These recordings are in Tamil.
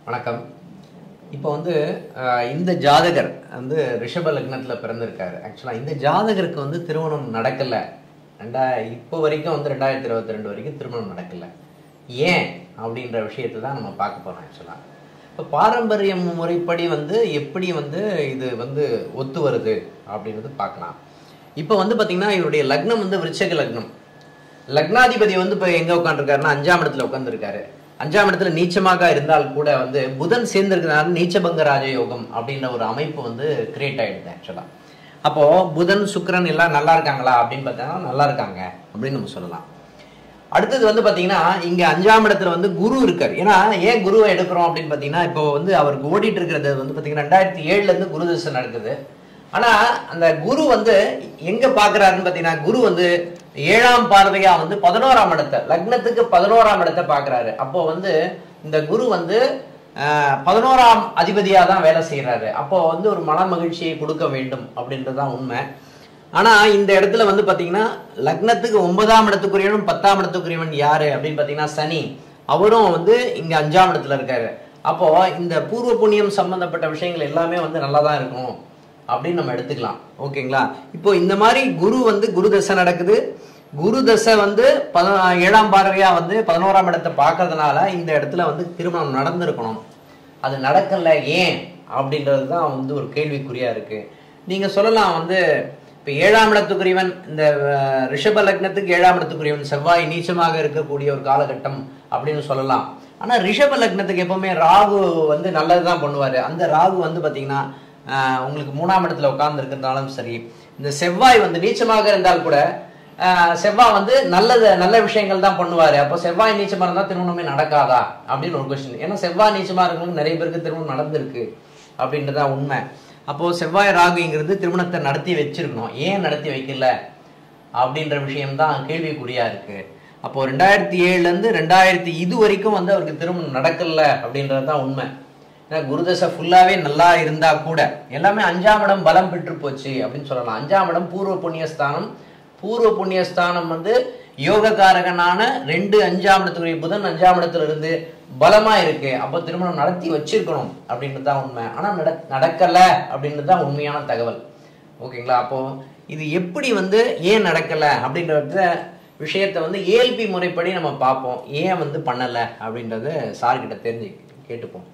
வணக்கம் இப்போ வந்து அஹ், இந்த ஜாதகர் வந்து ரிஷப லக்னத்தில் பிறந்திருக்காரு ஆக்சுவலாக இந்த ஜாதகருக்கு வந்து திருமணம் நடக்கலை ரெண்டா இப்போ வரைக்கும் வந்து ரெண்டாயிரத்தி இருபத்தி ரெண்டு வரைக்கும் திருமணம் நடக்கலை ஏன் அப்படின்ற விஷயத்தை தான் நம்ம பார்க்க போகிறோம் ஆக்சுவலாக இப்போ பாரம்பரிய முறைப்படி வந்து எப்படி வந்து இது வந்து ஒத்து வருது அப்படின்றது பார்க்கலாம் இப்போ வந்து பார்த்தீங்கன்னா இவருடைய லக்னம் வந்து விருச்சக லக்னம் லக்னாதிபதி வந்து இப்போ எங்க உட்காந்துருக்காருன்னா அஞ்சாம் இடத்துல உட்காந்துருக்காரு அஞ்சாம் இடத்துல நீச்சமாக இருந்தால் கூட வந்து புதன் சேர்ந்திருக்கிறதுனால நீச்சபங்க ராஜயோகம் அப்படின்ற ஒரு அமைப்பு வந்து கிரியேட் ஆயிடுது ஆக்சுவலா அப்போ புதன் சுக்கிரன் எல்லாம் நல்லா இருக்காங்களா அப்படின்னு பார்த்தோம்னா நல்லா இருக்காங்க அப்படின்னு நம்ம சொல்லலாம் அடுத்தது வந்து பாத்தீங்கன்னா இங்க அஞ்சாம் இடத்துல வந்து குரு இருக்காரு ஏன்னா ஏன் குருவை எடுக்கிறோம் அப்படின்னு பாத்தீங்கன்னா இப்போ வந்து அவருக்கு ஓடிட்டு இருக்கிறது வந்து பாத்தீங்கன்னா ரெண்டாயிரத்தி ஏழுல இருந்து குரு தசை நடக்குது ஆனா அந்த குரு வந்து எங்க பாக்குறாருன்னு பாத்தீங்கன்னா குரு வந்து ஏழாம் பார்வையா வந்து பதினோராம் இடத்தை லக்னத்துக்கு பதினோராம் இடத்தை பாக்குறாரு அப்போ வந்து இந்த குரு வந்து ஆஹ், பதினோராம் அதிபதியா தான் வேலை செய்யறாரு அப்போ வந்து ஒரு மன மகிழ்ச்சியை கொடுக்க வேண்டும் அப்படின்றதுதான் உண்மை ஆனா இந்த இடத்துல வந்து பாத்தீங்கன்னா லக்னத்துக்கு ஒன்பதாம் இடத்துக்குரியவன் பத்தாம் இடத்துக்குரியவன் யாரு அப்படின்னு பாத்தீங்கன்னா சனி அவரும் வந்து இங்க அஞ்சாம் இடத்துல இருக்காரு அப்போ இந்த பூர்வ புண்ணியம் சம்பந்தப்பட்ட விஷயங்கள் எல்லாமே வந்து நல்லா தான் இருக்கும் அப்படின்னு நம்ம எடுத்துக்கலாம் ஓகேங்களா இப்போ இந்த மாதிரி குரு வந்து குரு தசை நடக்குது குரு தசை வந்து பத ஏழாம் பார்வையா வந்து பதினோராம் இடத்தை பார்க்கறதுனால இந்த இடத்துல வந்து திருமணம் நடந்திருக்கணும் அது நடக்கல ஏன் அப்படின்றது தான் வந்து ஒரு கேள்விக்குறியா இருக்கு நீங்க சொல்லலாம் வந்து இப்போ ஏழாம் இடத்துக்குரியவன் இந்த அஹ், ரிஷப லக்னத்துக்கு ஏழாம் இடத்துக்குரியவன் செவ்வாய் நீச்சமாக இருக்கக்கூடிய ஒரு காலகட்டம் அப்படின்னு சொல்லலாம் ஆனா ரிஷப லக்னத்துக்கு எப்பவுமே ராகு வந்து நல்லதுதான் பண்ணுவாரு அந்த ராகு வந்து பாத்தீங்கன்னா ஆஹ் உங்களுக்கு மூணாம் இடத்துல உட்கார்ந்து இருக்கிறதுனாலும் சரி இந்த செவ்வாய் வந்து நீச்சமாக இருந்தால் கூட ஆஹ் செவ்வாய் வந்து நல்லது நல்ல விஷயங்கள் தான் பண்ணுவாரு அப்போ செவ்வாய் நீச்சமா இருந்தா திருமணமே நடக்காதா அப்படின்னு ஒரு கொஸ்டின் ஏன்னா செவ்வாய் நீச்சமா இருக்கவங்க நிறைய பேருக்கு திருமணம் நடந்திருக்கு அப்படின்றதா உண்மை அப்போ செவ்வாய் ராகுங்கிறது திருமணத்தை நடத்தி வச்சிருக்கணும் ஏன் நடத்தி வைக்கல அப்படின்ற விஷயம்தான் கேள்விக்குறியா இருக்கு அப்போ ரெண்டாயிரத்தி ஏழுல இருந்து ரெண்டாயிரத்தி இது வரைக்கும் வந்து அவருக்கு திருமணம் நடக்கல அப்படின்றது தான் உண்மை ஏன்னா குருதசை ஃபுல்லாவே நல்லா இருந்தா கூட எல்லாமே அஞ்சாம் இடம் பலம் பெற்று போச்சு அப்படின்னு சொல்லலாம் அஞ்சாம் இடம் பூர்வ புண்ணியஸ்தானம் பூர்வ புண்ணியஸ்தானம் வந்து யோகக்காரகனான ரெண்டு அஞ்சாம் இடத்துக்குரிய புதன் அஞ்சாம் இடத்துல இருந்து பலமா இருக்கு அப்போ திருமணம் நடத்தி வச்சிருக்கணும் அப்படின்றது தான் உண்மை ஆனா நட நடக்கல அப்படின்றது தான் உண்மையான தகவல் ஓகேங்களா அப்போ இது எப்படி வந்து ஏன் நடக்கல அப்படின்றத விஷயத்தை வந்து ஏஎல்பி முறைப்படி நம்ம பார்ப்போம் ஏன் வந்து பண்ணல அப்படின்றத சார்கிட்ட தெரிஞ்சு கேட்டுப்போம்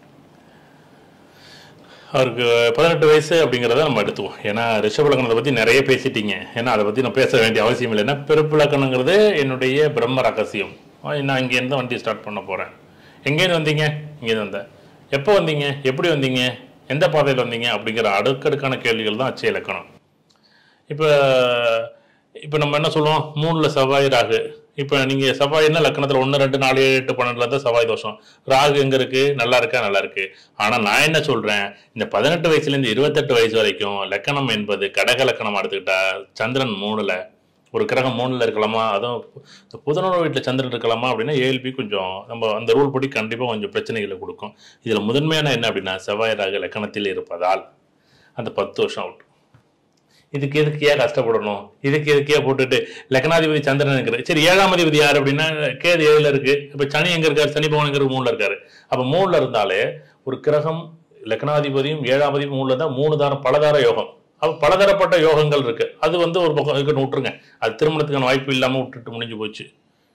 அவருக்கு பதினெட்டு வயசு அப்படிங்கிறத நம்ம எடுத்துவோம் ஏன்னா ரிஷப லக்னத்தை பற்றி நிறைய பேசிட்டீங்க ஏன்னா அதை பற்றி நான் பேச வேண்டிய அவசியம் இல்லை ஏன்னா பிறப்பு லக்கணங்கிறது என்னுடைய பிரம்ம ரகசியம் ஆ, நான் இங்கேருந்து வண்டி ஸ்டார்ட் பண்ண போகிறேன் எங்கேருந்து வந்தீங்க இங்கேருந்து வந்தேன் எப்போ வந்தீங்க எப்படி வந்தீங்க எந்த பாதையில் வந்தீங்க அப்படிங்கிற அடுக்கடுக்கான கேள்விகள் தான் அச்சய இலக்கணம் இப்போ இப்போ நம்ம என்ன சொல்லுவோம் மூணில் செவ்வாய் ராகு இப்போ நீங்கள் செவ்வாய் என்ன லக்கணத்தில் ஒன்று ரெண்டு நாலு ஏழு எட்டு பன்னெண்டுல தான் செவ்வாய் தோஷம் ராகு எங்கே இருக்கு நல்லா இருக்கா நல்லா இருக்கு ஆனால் நான் என்ன சொல்கிறேன் இந்த பதினெட்டு வயசுலேருந்து இருபத்தெட்டு வயசு வரைக்கும் லக்கணம் என்பது கடக லக்கணம் எடுத்துக்கிட்டா சந்திரன் மூணுல ஒரு கிரகம் மூணுல இருக்கலாமா அதுவும் இந்த புதனோட வீட்டில் சந்திரன் இருக்கலாமா அப்படின்னா ஏஎல்பி கொஞ்சம் நம்ம அந்த ரூல் படி கண்டிப்பாக கொஞ்சம் பிரச்சனைகளை கொடுக்கும் இதில் முதன்மையான என்ன அப்படின்னா செவ்வாய் ராகு லக்கணத்தில் இருப்பதால் அந்த பத்து வருஷம் அவுட் இதுக்கு எதுக்கு ஏன் கஷ்டப்படணும் இதுக்கு எதுக்கு ஏன் போட்டுட்டு லக்னாதிபதி சந்திரன் இருக்கிறார் சரி ஏழாம் அதிபதி யார் அப்படின்னா கேது ஏழுல இருக்கு இப்ப சனி எங்க இருக்காரு சனி பகவான் எங்க இருக்கு மூணுல இருக்காரு அப்ப மூணுல இருந்தாலே ஒரு கிரகம் லக்னாதிபதியும் ஏழாம் அதிபதி மூணுல இருந்தா மூணு தாரம் பலதார யோகம் அப்ப பலதரப்பட்ட யோகங்கள் இருக்கு அது வந்து ஒரு பக்கம் இருக்குன்னு விட்டுருங்க அது திருமணத்துக்கான வாய்ப்பு இல்லாம விட்டுட்டு முடிஞ்சு போச்சு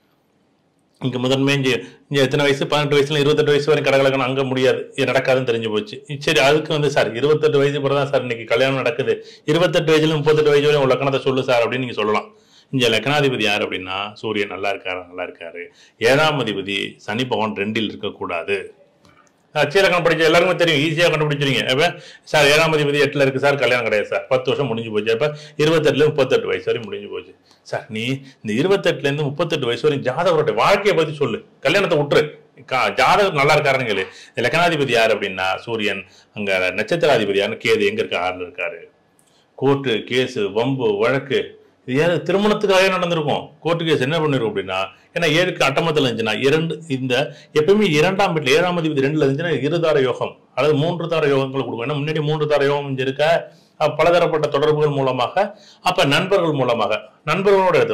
இங்க முதன்மை இங்க இங்க எத்தனை வயசு பதினெட்டு வயசுல இருபத்தெட்டு வயசு வரைக்கும் கடகலக்கணும் அங்க முடியாது இது நடக்காதுன்னு தெரிஞ்சு போச்சு சரி அதுக்கு வந்து சார் இருபத்தெட்டு வயசு பிறகு தான் சார் இன்னைக்கு கல்யாணம் நடக்குது இருபத்தெட்டு வயசுல முப்பத்தெட்டு வயசு வரையும் ஒரு லக்கணத்தை சொல்லு சார் அப்படின்னு நீங்க சொல்லலாம் இங்க லக்னாதிபதி யார் அப்படின்னா சூரியன் நல்லா இருக்காரு நல்லா இருக்காரு ஏழாம் அதிபதி சனி பகவான் ரெண்டில் இருக்கக்கூடாது அச்சயலக்கணம் படிச்ச எல்லாருக்குமே தெரியும் ஈஸியாக கண்டுபிடிச்சிருங்க அப்ப சார் ஏழாம் அதிபதி எட்டுல இருக்கு சார் கல்யாணம் கிடையாது சார் பத்து வருஷம் முடிஞ்சு போச்சு அப்ப இருபத்தெட்டுல முப்பத்தெட்டு வயசு வரையும் முடிஞ்சு போச்சு சார் நீ இந்த இருபத்தெட்டுல இருந்து முப்பத்தெட்டு வயசு வரையும் ஜாதகரோட வாழ்க்கையை பத்தி சொல்லு கல்யாணத்தை விட்டுரு கா- ஜாதகம் நல்லா இருக்காருன்னு கேளு இந்த லக்னாதிபதி யார் அப்படின்னா சூரியன் அங்க நட்சத்திராதிபதியான கேது எங்க இருக்க ஆறுல இருக்காரு கோர்ட்டு கேஸு வம்பு வழக்கு இது ஏன் திருமணத்துக்காக நடந்திருக்கும் கோர்ட்டு கேஸ் என்ன பண்ணிருக்கும் அப்படின்னா ஏன்னா ஏழுக்கு அட்டமத்தில் இருந்துச்சுன்னா இரண்டு இந்த எப்பவுமே இரண்டாம் வீட்டில் ஏழாம் அதிபதி ரெண்டுல இருந்துச்சுன்னா இருதார யோகம் அல்லது மூன்று தார யோகங்கள் கொடுக்கும் ஏன்னா முன்னாடி மூன்று தார யோகம் இங்க இருக்க அப்ப பலதரப்பட்ட தொடர்புகள் மூலமாக அப்ப நண்பர்கள் மூலமாக நண்பர்களோட எடுத்துக்கலாம்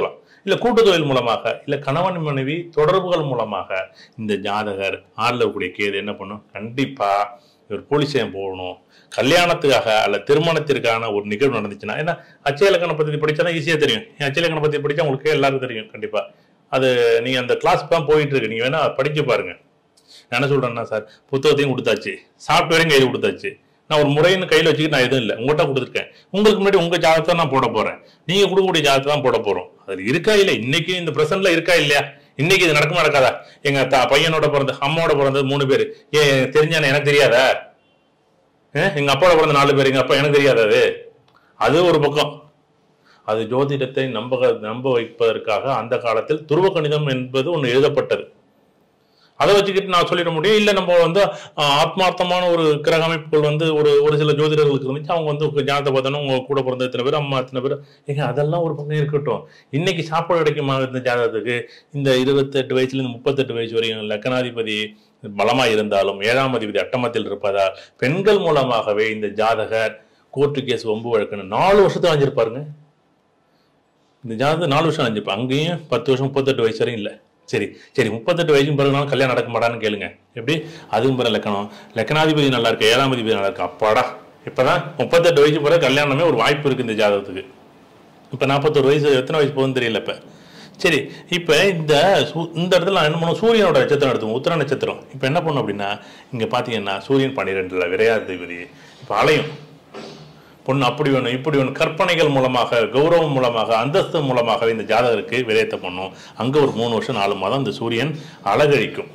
இல்ல கூட்டு தொழில் மூலமாக இல்ல கணவன் மனைவி தொடர்புகள் மூலமாக இந்த ஜாதகர் ஆறுல இருக்கக்கூடிய கேது என்ன பண்ணும் கண்டிப்பா இவர் போலீஸ் ஸ்டேஷன் போகணும் கல்யாணத்துக்காக அல்ல திருமணத்திற்கான ஒரு நிகழ்வு நடந்துச்சுன்னா ஏன்னா அச்சய இலக்கண பத்தி படிச்சா ஈஸியா தெரியும் ஏன் அச்சய இலக்கண பத்தி படிச்சா உங்களுக்கு எல்லாருக்கும் தெரியும் கண்டிப்பா அது நீங்க அந்த கிளாஸ் தான் போயிட்டு இருக்கு நீங்க வேணா படிச்சு பாருங்க நான் என்ன சொல்றேன்னா சார் புத்தகத்தையும் கொடுத்தாச்சு சாஃப்ட்வேரையும் கையில் கொடுத்தாச்சு நான் ஒரு முறைன்னு கையில் வச்சுக்கிட்டு நான் எதுவும் இல்லை உங்கள்கிட்ட கொடுத்துருக்கேன் உங்களுக்கு முன்னாடி உங்க ஜாதகத்தை நான் போட போறேன் நீங்க கொடுக்கக்கூடிய ஜாதகத்தை தான் போட போறோம் அது இருக்கா இல்லை இன்னைக்கு இந்த பிரசன்ட்ல இருக்கா இல்லையா இன்னைக்கு இது நடக்குமா நடக்காதா எங்க த- பையனோட பிறந்த அம்மாவோட பிறந்தது மூணு பேர் ஏன் தெரிஞ்சானே எனக்கு தெரியாதா ஏன்? எங்க அப்பாவோட பிறந்த நாலு பேர் எங்க அப்பா எனக்கு தெரியாதா அது அது ஒரு பக்கம் அது ஜோதிடத்தை நம்ப நம்ப வைப்பதற்காக அந்த காலத்தில் துருவ கணிதம் என்பது ஒன்று எழுதப்பட்டது அதை வச்சுக்கிட்டு நான் சொல்லிட முடியும் இல்லை நம்ம வந்து ஆஹ், ஆத்மார்த்தமான ஒரு கிரக அமைப்புகள் வந்து ஒரு ஒரு சில ஜோதிடர்களுக்கு இருந்துச்சு அவங்க வந்து உங்க ஜாதகத்தை பார்த்தோன்னா உங்க கூட பிறந்த இத்தனை பேர் அம்மா இத்தனை பேர் ஏங்க அதெல்லாம் ஒரு பக்கம் இருக்கட்டும் இன்னைக்கு சாப்பாடு கிடைக்குமா இந்த ஜாதகத்துக்கு இந்த இருபத்தெட்டு வயசுல இருந்து முப்பத்தெட்டு வயசு வரையும் லக்கணாதிபதி பலமா இருந்தாலும் ஏழாம் அதிபதி அட்டமத்தில் இருப்பதால் பெண்கள் மூலமாகவே இந்த ஜாதகர் கோர்ட்டு கேஸ் வம்பு வழக்குன்னு நாலு வருஷத்தை வாங்கியிருப்பாருங்க இந்த ஜாதகம் நாலு வருஷம் அஞ்சுப்பா அங்கேயும் பத்து வருஷம் முப்பத்தெட்டு வயசு வரையும் இல்லை சரி சரி முப்பத்தெட்டு வயசுக்கு பிறகுனாலும் கல்யாணம் நடக்க மாட்டான்னு கேளுங்க எப்படி அதுவும் பிற லக்கணம் லக்கணாதிபதி நல்லா இருக்கு ஏழாம் அதிபதி நல்லா இருக்கு அப்பாடா இப்பதான் முப்பத்தெட்டு வயசு பிறகு கல்யாணமே ஒரு வாய்ப்பு இருக்கு இந்த ஜாதகத்துக்கு இப்போ நாற்பத்தொரு வயசு எத்தனை வயசு போகுதுன்னு தெரியல இப்போ சரி இப்போ இந்த சூ- இந்த இடத்துல நான் என்ன பண்ணுவோம் சூரியனோட நட்சத்திரம் எடுத்துவோம் உத்தர நட்சத்திரம் இப்போ என்ன பண்ணும் அப்படின்னா இங்கே பார்த்தீங்கன்னா சூரியன் பன்னிரெண்டில் விரையாதிபதி இப்போ அலையும் பொண்ணு அப்படி வேணும் இப்படி வேணும் கற்பனைகள் மூலமாக கௌரவம் மூலமாக அந்தஸ்து மூலமாக இந்த ஜாதகருக்கு விரயத்தை பண்ணும் அங்கே ஒரு மூணு வருஷம் நாலு மாதம் இந்த சூரியன் அழகழிக்கும்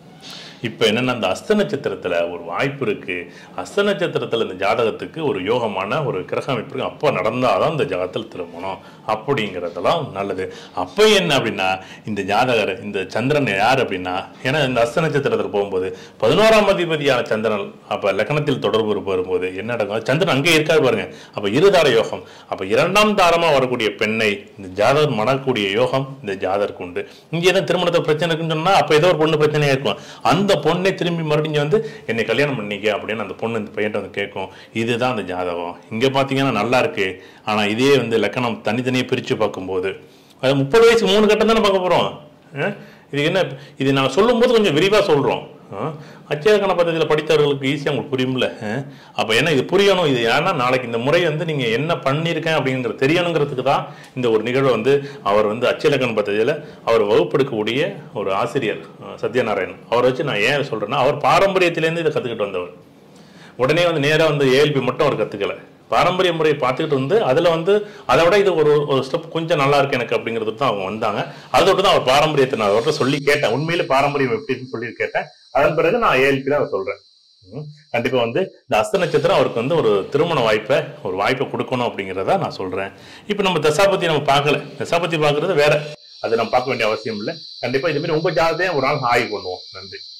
இப்போ என்னன்னா அந்த அஸ்த நட்சத்திரத்தில் ஒரு வாய்ப்பு இருக்கு அஸ்த நட்சத்திரத்தில் இந்த ஜாதகத்துக்கு ஒரு யோகமான ஒரு கிரக அமைப்பு இருக்கு அப்போ நடந்தாதான் இந்த ஜாதகத்தில் திருமணம் அப்படிங்கிறதெல்லாம் நல்லது அப்போ என்ன அப்படின்னா இந்த ஜாதகர் இந்த சந்திரன் யார் அப்படின்னா ஏன்னா இந்த அஸ்த நட்சத்திரத்தில் போகும்போது பதினோராம் அதிபதியான சந்திரன் அப்போ லக்னத்தில் தொடர்பு வரும்போது என்ன நடக்கும் சந்திரன் அங்கே இருக்காரு பாருங்க அப்போ இருதார யோகம் அப்போ இரண்டாம் தாரமாக வரக்கூடிய பெண்ணை இந்த ஜாதகர் மணக்கூடிய யோகம் இந்த ஜாதகருக்கு உண்டு இங்கே எதாவது திருமணத்தில் பிரச்சனை இருக்குன்னு சொன்னா அப்போ ஏதோ ஒரு பொண்ணு பிரச்சனையா இருக்கும் அந்த பொண்ணை திரும்பி மறுபடியும் வந்து என்னை கல்யாணம் பண்ணிக்க அப்படின்னு அந்த பொண்ணு இந்த பையன்ட்ட வந்து கேட்கும் இதுதான் அந்த ஜாதகம் இங்கே பார்த்தீங்கன்னா நல்லா இருக்கு ஆனால் இதே வந்து லக்கணம் தனித்தனியாக பிரித்து பார்க்கும்போது அது முப்பது வயசு மூணு கட்டம் தானே பார்க்க போகிறோம் இது என்ன இது நான் சொல்லும்போது கொஞ்சம் விரிவாக சொல்கிறோம் அச்சேகண பദ്ധதியில் படித்தவர்களுக்கு ஈஸியாக உங்களுக்கு புரியும்ல அப்போ என்ன இது புரியணும் இது ஏன்னா நாளைக்கு இந்த முறை வந்து நீங்கள் என்ன பண்ணியிருக்கேன் அப்படிங்கிறது தெரியணுங்கிறதுக்கு தான் இந்த ஒரு நிகழ்வை வந்து அவர் வந்து அச்சலக்கண பദ്ധதியில் அவர் வகுப்பெடுக்கக்கூடிய ஒரு ஆசிரியர் அஹ், சத்யநாராயணன் அவரை வச்சு நான் ஏன் சொல்கிறேன்னா அவர் பாரம்பரியத்திலேருந்து இதை கற்றுக்கிட்டு வந்தவர் உடனே வந்து நேராக வந்து ஏஎல்பி மட்டும் அவர் கற்றுக்கல பாரம்பரிய முறையை பார்த்துக்கிட்டு வந்து அதில் வந்து அதை விட இது ஒரு ஒரு ஸ்டெப் கொஞ்சம் நல்லா இருக்கு எனக்கு அப்படிங்கிறது தான் அவங்க வந்தாங்க அதோட தான் அவர் பாரம்பரியத்தை நான் அவர்கிட்ட சொல்லி கேட்டேன் உண்மையில பாரம்பரியம் எப்படின்னு சொல்லி கேட்டேன் அதன் பிறகு நான் ஏஎல்பி தான் சொல்றேன் ம். கண்டிப்பா வந்து இந்த அஸ்த நட்சத்திரம் அவருக்கு வந்து ஒரு திருமண வாய்ப்பை ஒரு வாய்ப்பை கொடுக்கணும் அப்படிங்கிறத நான் சொல்றேன் இப்போ நம்ம தசாபதி நம்ம பார்க்கல தசாபதி பார்க்கறது வேற அதை நம்ம பார்க்க வேண்டிய அவசியம் இல்லை கண்டிப்பா இது மாதிரி உங்க ஜாதத்தையும் ஒரு நாள் ஆய்வு பண்ணுவோம் நன்றி